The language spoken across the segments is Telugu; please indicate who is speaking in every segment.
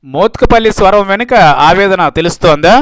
Speaker 1: మోత్కుపల్లి స్వరం వెనుక ఆవేదన తెలుస్తోందా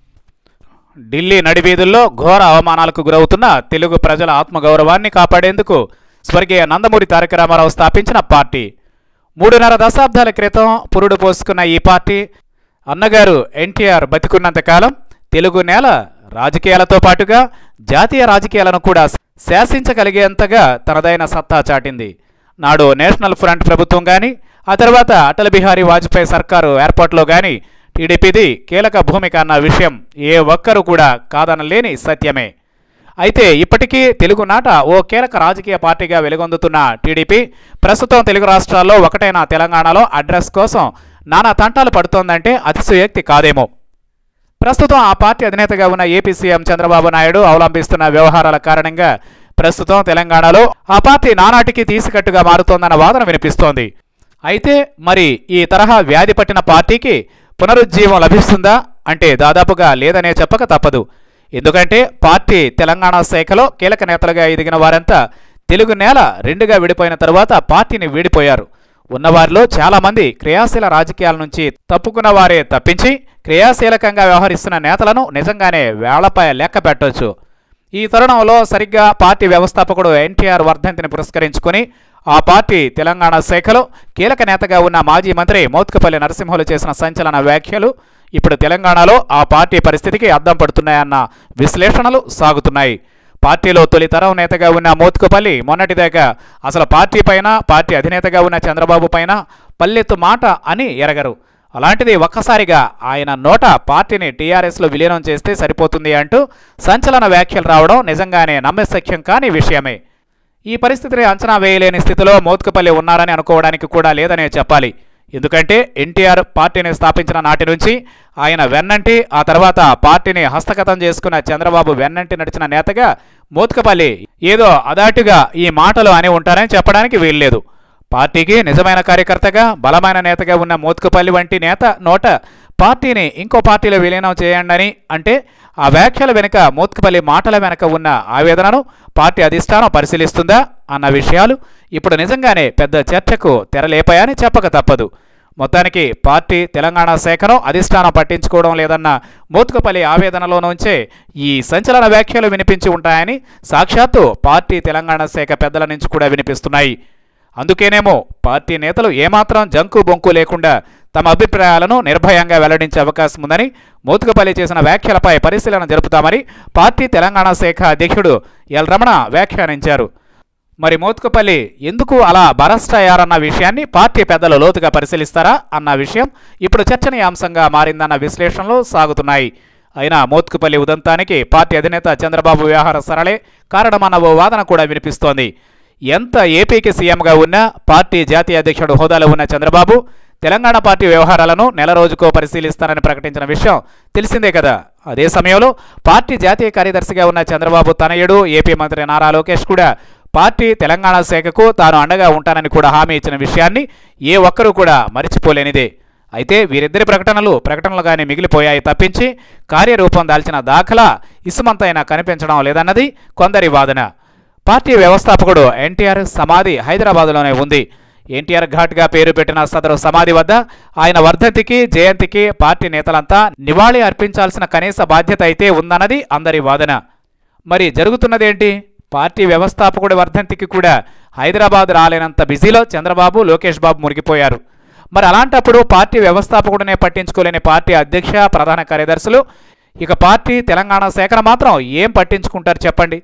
Speaker 1: ఢిల్లీ నడివీధుల్లో ఘోర అవమానాలకు గురవుతున్న తెలుగు ప్రజల ఆత్మగౌరవాన్ని కాపాడేందుకు స్వర్గీయ నందమూరి తారక రామారావు స్థాపించిన పార్టీ మూడున్నర దశాబ్దాల క్రితం పురుడు పోసుకున్న ఈ పార్టీ అన్నగారు ఎన్టీఆర్ బతికున్నంత కాలం తెలుగు నేల రాజకీయాలతో పాటుగా జాతీయ రాజకీయాలను కూడా శాసించగలిగేంతగా తనదైన సత్తా చాటింది నాడు నేషనల్ ఫ్రంట్ ప్రభుత్వం కానీ ఆ తర్వాత అటల్ బిహారీ వాజ్పేయి సర్కారు ఏర్పాటులో కానీ టీడీపీది కీలక భూమిక అన్న విషయం ఏ ఒక్కరు కూడా కాదనలేని సత్యమే అయితే ఇప్పటికీ తెలుగునాట ఓ కీలక రాజకీయ పార్టీగా వెలుగొందుతున్న టీడీపీ ప్రస్తుతం తెలుగు రాష్ట్రాల్లో ఒకటైన తెలంగాణలో అడ్రస్ కోసం నానా తంటాలు పడుతోందంటే అతిశయోక్తి కాదేమో ప్రస్తుతం ఆ పార్టీ అధినేతగా ఉన్న ఏపీ సీఎం చంద్రబాబు నాయుడు అవలంబిస్తున్న వ్యవహారాల కారణంగా ప్రస్తుతం తెలంగాణలో ఆ పార్టీ నానాటికి తీసికట్టుగా మారుతోందన్న వాదన వినిపిస్తోంది అయితే మరి ఈ తరహా వ్యాధి పట్టిన పార్టీకి పునరుజ్జీవం లభిస్తుందా అంటే దాదాపుగా లేదనే చెప్పక తప్పదు ఎందుకంటే పార్టీ తెలంగాణ శాఖలో కీలక నేతలుగా ఎదిగిన వారంతా తెలుగు నేల రెండుగా విడిపోయిన తరువాత పార్టీని వీడిపోయారు ఉన్నవారిలో చాలామంది క్రియాశీల రాజకీయాల నుంచి తప్పుకున్న వారే తప్పించి క్రియాశీలకంగా వ్యవహరిస్తున్న నేతలను నిజంగానే వేళ్లపై లెక్క పెట్టొచ్చు ఈ తరుణంలో సరిగ్గా పార్టీ వ్యవస్థాపకుడు ఎన్టీఆర్ వర్ధంతిని పురస్కరించుకుని ఆ పార్టీ తెలంగాణ శాఖలో కీలక నేతగా ఉన్న మాజీ మంత్రి మౌత్కపల్లి నరసింహులు చేసిన సంచలన వ్యాఖ్యలు ఇప్పుడు తెలంగాణలో ఆ పార్టీ పరిస్థితికి అద్దం పడుతున్నాయన్న విశ్లేషణలు సాగుతున్నాయి పార్టీలో తొలి తరం నేతగా ఉన్న మోత్కుపల్లి మొన్నటిదాకా అసలు పార్టీ పైన పార్టీ అధినేతగా ఉన్న చంద్రబాబు పైన పల్లెత్తు మాట అని ఎరగరు అలాంటిది ఒక్కసారిగా ఆయన నోట పార్టీని టీఆర్ఎస్లో విలీనం చేస్తే సరిపోతుంది అంటూ సంచలన వ్యాఖ్యలు రావడం నిజంగానే నమ్మశక్యం కాని విషయమే ఈ పరిస్థితిని అంచనా వేయలేని స్థితిలో మోత్కుపల్లి ఉన్నారని అనుకోవడానికి కూడా లేదనే చెప్పాలి ఎందుకంటే ఎన్టీఆర్ పార్టీని స్థాపించిన నాటి నుంచి ఆయన వెన్నంటి ఆ తర్వాత పార్టీని హస్తగతం చేసుకున్న చంద్రబాబు వెన్నంటి నడిచిన నేతగా మోత్కపల్లి ఏదో అదాటుగా ఈ మాటలు అని ఉంటారని చెప్పడానికి వీల్లేదు పార్టీకి నిజమైన కార్యకర్తగా బలమైన నేతగా ఉన్న మోత్కుపల్లి వంటి నేత నోట పార్టీని ఇంకో పార్టీలో విలీనం చేయండి అంటే ఆ వ్యాఖ్యల వెనుక మోత్కుపల్లి మాటల వెనుక ఉన్న ఆవేదనను పార్టీ అధిష్టానం పరిశీలిస్తుందా అన్న విషయాలు ఇప్పుడు నిజంగానే పెద్ద చర్చకు తెరలేపాయని చెప్పక తప్పదు మొత్తానికి పార్టీ తెలంగాణ శాఖను అధిష్టానం పట్టించుకోవడం లేదన్న మోత్కుపల్లి ఆవేదనలో నుంచే ఈ సంచలన వ్యాఖ్యలు వినిపించి ఉంటాయని సాక్షాత్తు పార్టీ తెలంగాణ శాఖ పెద్దల నుంచి కూడా వినిపిస్తున్నాయి అందుకేనేమో పార్టీ నేతలు ఏమాత్రం జంకు బొంకు లేకుండా తమ అభిప్రాయాలను నిర్భయంగా వెల్లడించే అవకాశం ఉందని మోతుకపల్లి చేసిన వ్యాఖ్యలపై పరిశీలన జరుపుతామని పార్టీ తెలంగాణ శాఖ అధ్యక్షుడు ఎల్ రమణ వ్యాఖ్యానించారు మరి మోత్కుపల్లి ఎందుకు అలా బరస్ట్ అయ్యారన్న విషయాన్ని పార్టీ పెద్దలు లోతుగా పరిశీలిస్తారా అన్న విషయం ఇప్పుడు చర్చనీయాంశంగా మారిందన్న విశ్లేషణలు సాగుతున్నాయి అయినా మోత్కుపల్లి ఉదంతానికి పార్టీ అధినేత చంద్రబాబు వ్యవహార సరళే కారణమన్న ఓ వాదన కూడా వినిపిస్తోంది ఎంత ఏపీకి సీఎంగా ఉన్నా పార్టీ జాతీయ అధ్యక్షుడు హోదాలో ఉన్న చంద్రబాబు తెలంగాణ పార్టీ వ్యవహారాలను నెల రోజుకో పరిశీలిస్తానని ప్రకటించిన విషయం తెలిసిందే కదా అదే సమయంలో పార్టీ జాతీయ కార్యదర్శిగా ఉన్న చంద్రబాబు తనయుడు ఏపీ మంత్రి నారా లోకేష్ కూడా పార్టీ తెలంగాణ శాఖకు తాను అండగా ఉంటానని కూడా హామీ ఇచ్చిన విషయాన్ని ఏ ఒక్కరూ కూడా మరిచిపోలేనిదే అయితే వీరిద్దరి ప్రకటనలు ప్రకటనలుగానే మిగిలిపోయాయి తప్పించి కార్యరూపం దాల్చిన దాఖలా ఇసుమంతైనా కనిపించడం లేదన్నది కొందరి వాదన పార్టీ వ్యవస్థాపకుడు ఎన్టీఆర్ సమాధి హైదరాబాద్లోనే ఉంది ఎన్టీఆర్ ఘాట్గా పేరు పెట్టిన సదరు సమాధి వద్ద ఆయన వర్ధంతికి జయంతికి పార్టీ నేతలంతా నివాళి అర్పించాల్సిన కనీస బాధ్యత అయితే ఉందన్నది అందరి వాదన మరి జరుగుతున్నదేంటి పార్టీ వ్యవస్థాపకుడి వర్ధంతికి కూడా హైదరాబాద్ రాలేనంత బిజీలో చంద్రబాబు లోకేష్ బాబు మునిగిపోయారు మరి అలాంటప్పుడు పార్టీ వ్యవస్థాపకుడినే పట్టించుకోలేని పార్టీ అధ్యక్ష ప్రధాన కార్యదర్శులు ఇక పార్టీ తెలంగాణ శాఖను మాత్రం ఏం పట్టించుకుంటారు చెప్పండి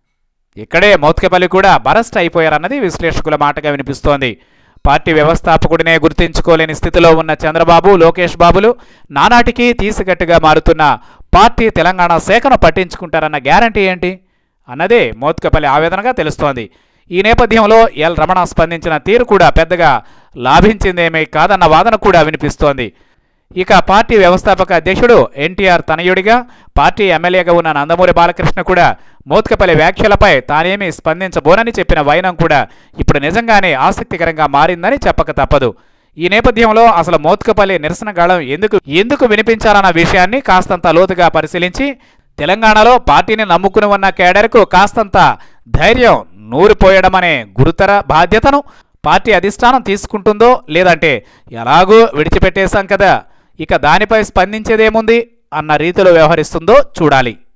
Speaker 1: ఇక్కడే మౌత్కెపల్లి కూడా బరస్ట్ అయిపోయారన్నది విశ్లేషకుల మాటగా వినిపిస్తోంది పార్టీ వ్యవస్థాపకుడినే గుర్తించుకోలేని స్థితిలో ఉన్న చంద్రబాబు లోకేష్ బాబులు నానాటికి తీసికట్టుగా మారుతున్న పార్టీ తెలంగాణ శాఖను పట్టించుకుంటారన్న గ్యారంటీ ఏంటి అన్నదే మోత్కపల్లి ఆవేదనగా తెలుస్తోంది ఈ నేపథ్యంలో ఎల్ రమణ స్పందించిన తీరు కూడా పెద్దగా లాభించిందేమీ కాదన్న వాదన కూడా వినిపిస్తోంది ఇక పార్టీ వ్యవస్థాపక అధ్యక్షుడు ఎన్టీఆర్ తనయుడిగా పార్టీ ఎమ్మెల్యేగా ఉన్న నందమూరి బాలకృష్ణ కూడా మోత్కపల్లి వ్యాఖ్యలపై తానేమీ స్పందించబోనని చెప్పిన వైనం కూడా ఇప్పుడు నిజంగానే ఆసక్తికరంగా మారిందని చెప్పక తప్పదు ఈ నేపథ్యంలో అసలు మోత్కపల్లి నిరసన గాళం ఎందుకు ఎందుకు వినిపించాలన్న విషయాన్ని కాస్తంత లోతుగా పరిశీలించి తెలంగాణలో పార్టీని నమ్ముకుని ఉన్న కేడర్కు కాస్తంత ధైర్యం నూరిపోయడమనే గురుతర బాధ్యతను పార్టీ అధిష్టానం తీసుకుంటుందో లేదంటే ఎలాగూ విడిచిపెట్టేశాం కదా ఇక దానిపై స్పందించేదేముంది అన్న రీతిలో వ్యవహరిస్తుందో చూడాలి